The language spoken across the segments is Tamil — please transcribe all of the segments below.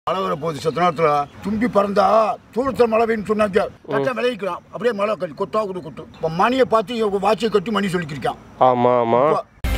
மழை வர போகுது சத்த நேரத்தில் தும்பி பறந்தா தூரத்தில் மழை பெய்யுன்னு சொன்னாங்க கரெக்டாக விளைவிக்கலாம் அப்படியே மழை கட்டி கொத்தா கொடு கொட்டும் இப்போ மணியை பார்த்து இவங்க வாட்சியை கட்டி மணி சொல்லிக்கிருக்கான் ஆமாம் ஆமாம்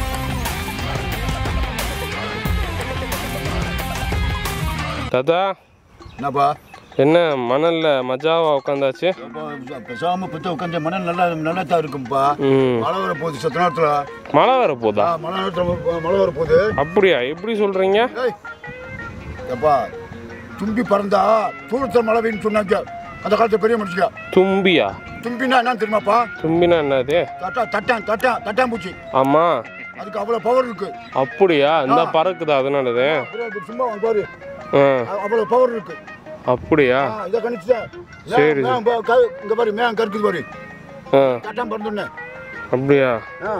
தாத்தா என்னப்பா என்ன மணல்ல மஜாவா உட்காந்தாச்சு பேசாமல் பற்றி உட்காந்து மணல் நல்லா நல்லா தான் இருக்கும்ப்பா ம் மழை வர போகுது சத்த நேரத்தில் மழை வர போதா மழை நேரத்தில் மழை வர போகுது அப்படியா எப்படி சொல்றீங்க ஏய் எப்பா தும்பி பறந்தா தூரத்தில் மழை பெய்யுன்னு சொன்னாங்க அந்த காலத்து பெரிய மனுஷங்க தும்பியா தும்பினா என்னன்னு தெரியுமாப்பா தும்பினா என்னது தட்டா தட்டான் தட்டான் தட்டாம்பூச்சி ஆமா அதுக்கு அவ்வளோ பவர் இருக்கு அப்படியா இந்த பறக்குதா அதனாலது அப்படியே இப்படி சும்மா வந்து பாரு ஆ அ- அவ்வளோ பவர் இருக்கு அப்படியா ஆ, இதை கணிச்சுட்டேன் சரி, இங்க பாரு மேம் கருக்குது பாரு ஆ தட்டான் பறந்துண்ணே அப்படியா ஆ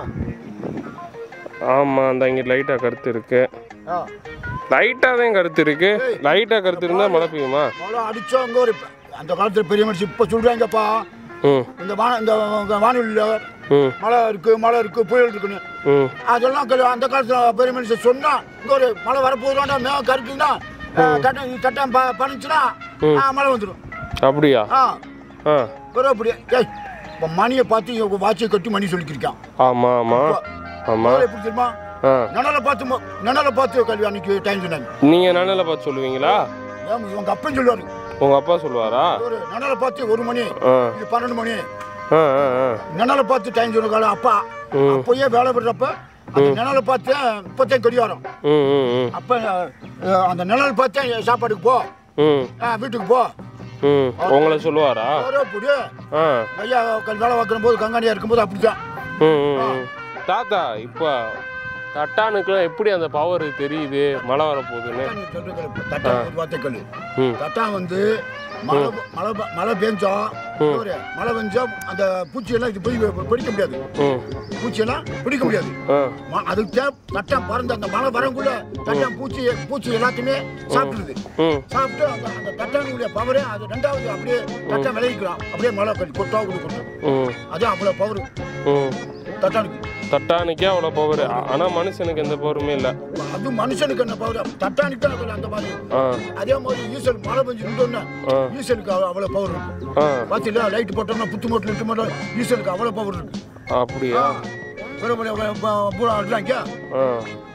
ஆமா அந்த இங்க லைட்டா கருத்து இருக்கு ஆ லைட்டா தான் கருத்து இருக்கு லைட்டா கருத்து இருந்தா மழை பெய்யுமா மழை அடிச்சா அங்கே ஒரு அந்த காலத்தில் பெரிய மனுஷன் இப்போ சொல்கிறாங்கப்பா ம் இந்த வான இந்த வானொலியில் ம் மழை இருக்கு மழை இருக்கு புயல் இருக்குன்னு ம் அதெல்லாம் கே- அந்த காலத்தில் பெரிய மனுஷன் சொன்னா இங்கே ஒரு மழை வரப்போகுதாண்டா மேகம் கருக்குதுன்னா தட்டம் தட்டம் ப பணிச்சுன்னா மழை வந்துடும் அப்படியா ஆ ஆ ஒரு அப்படியே ஏய் இப்போ மணியை பார்த்து இவங்க வாட்சியை கட்டி மணி சொல்லிக்கிருக்கான் ஆமா ஆமா ஆமா மழை எப்படி தெரியுமா ஆ நிழலை பார்த்து ம- நிழலை பார்த்து கல்வி அன்னைக்கு டைம் சொன்னாங்க நீங்க நனலை பார்த்து சொல்லுவீங்களா ஏன் இவங்க அப்பன் சொல்லுவாரு உங்க அப்பா சொல்லுவாரா ஒரு நிழலை பார்த்து ஒரு மணி ஆ இது பன்னெண்டு மணி ஆ ஆ ஆ நிழலை பார்த்து டைம் சொன்ன காலம் அப்பா ம். அப்போயே வேலை விடுறப்ப அந்த நிழலை பார்த்து இப்போத்தையும் கடிவாரம் ம் ம் ம் அப்போ அஹ், அந்த நிழல் பார்த்தேன் சாப்பாட்டுக்கு போ ம் அஹ், வீட்டுக்கு போ ம் உங்களை சொல்லுவாரா ஒரு அப்படி ஆ ஐயா க- வேலை பார்க்குற போது கங்காணியாக இருக்கும்போது அப்படிதான் ம் ம், ம் தாத்தா இப்போ தட்டானுக்குலாம் எப்படி அந்த பவர் தெரியுது மழை வரப்போகுதுன்னு நீ சொல்ற கேளு. தட்டான் ஒரு வார்த்தை கல்லு ம் தட்டான் வந்து மழை மழை ப- மழை பெஞ்சா ஒரு மழை பெஞ்சா அந்த பூச்சியெல்லாம் இது போய் பிடிக்க முடியாது ம் பூச்சியெல்லாம் பிடிக்க முடியாது ஆ ம- அதுக்கு தே- தட்டம் பறந்து அந்த மழை வரக்குள்ள தட்டம் பூச்சி பூச்சி எல்லாத்தையுமே சாப்பிட்டுருது ம் சாப்பிட்டு அந்த அந்த தட்டானுடைய பவரே அது ரெண்டாவது அப்படியே தட்டம் விளைவிக்கிறான் அப்படியே மழை கட்டி கொட்டா கொடுக்கணும் ம் அது அவ்வளோ பவர் ம் தட்டானுக்கு தட்டானுக்கே அவ்வளோ பவர் ஆனால் மனுஷனுக்கு எந்த பவருமே இல்லை அது மனுஷனுக்கு என்ன பவர் தட்டானுக்கு தான் அதுல அந்த மாதிரி ஆ அதே மாதிரி ஈசல் மழை பெஞ்சு நின்றோன்னா ஆ ஈசலுக்கு அவ்வளோ அவ்வளோ பவர் இருக்கும் ஆ பார்த்தீங்களா லைட் போட்டோம்னா புத்து மோட்டில் இட்டு மோட்டில் ஈசலுக்கு அவ்வளோ பவர் இருக்கு அப்படியா பெரிய பெரிய ப- ப- பூரா அடிச்சாங்க ஆ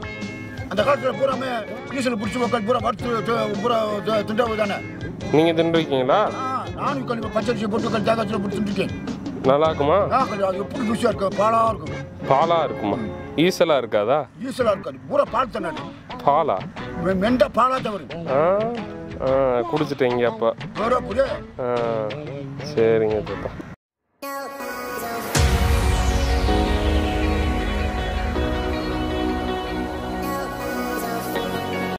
அந்த காலத்தில் பூராமே ஈசல் பிடிச்சி மக்கள் பூரா வறுத்து து- பூரா து- துண்டாவு தானே நீங்கள் தின்றுருக்கீங்களா ஆ, நானும் கழிவு பச்சரிசி போட்டு கல் தேங்காய்ச்சில் பிடிச்சி இருக்கேன் நல்லா இருக்குமா ஆ கல் அது எப்படி ருசியாக இருக்கும் பாலாக இருக்கும் பாலாக இருக்குமா ஈசலாக இருக்காதா ஈசலாக இருக்காது பூரா பால் தானே பாலா மெண்ட பாலாக தான் வரும் ஆ ஆ குடிச்சிட்டீங்க அப்போ வேற அப்படியே ஆ சரிங்க தாத்தா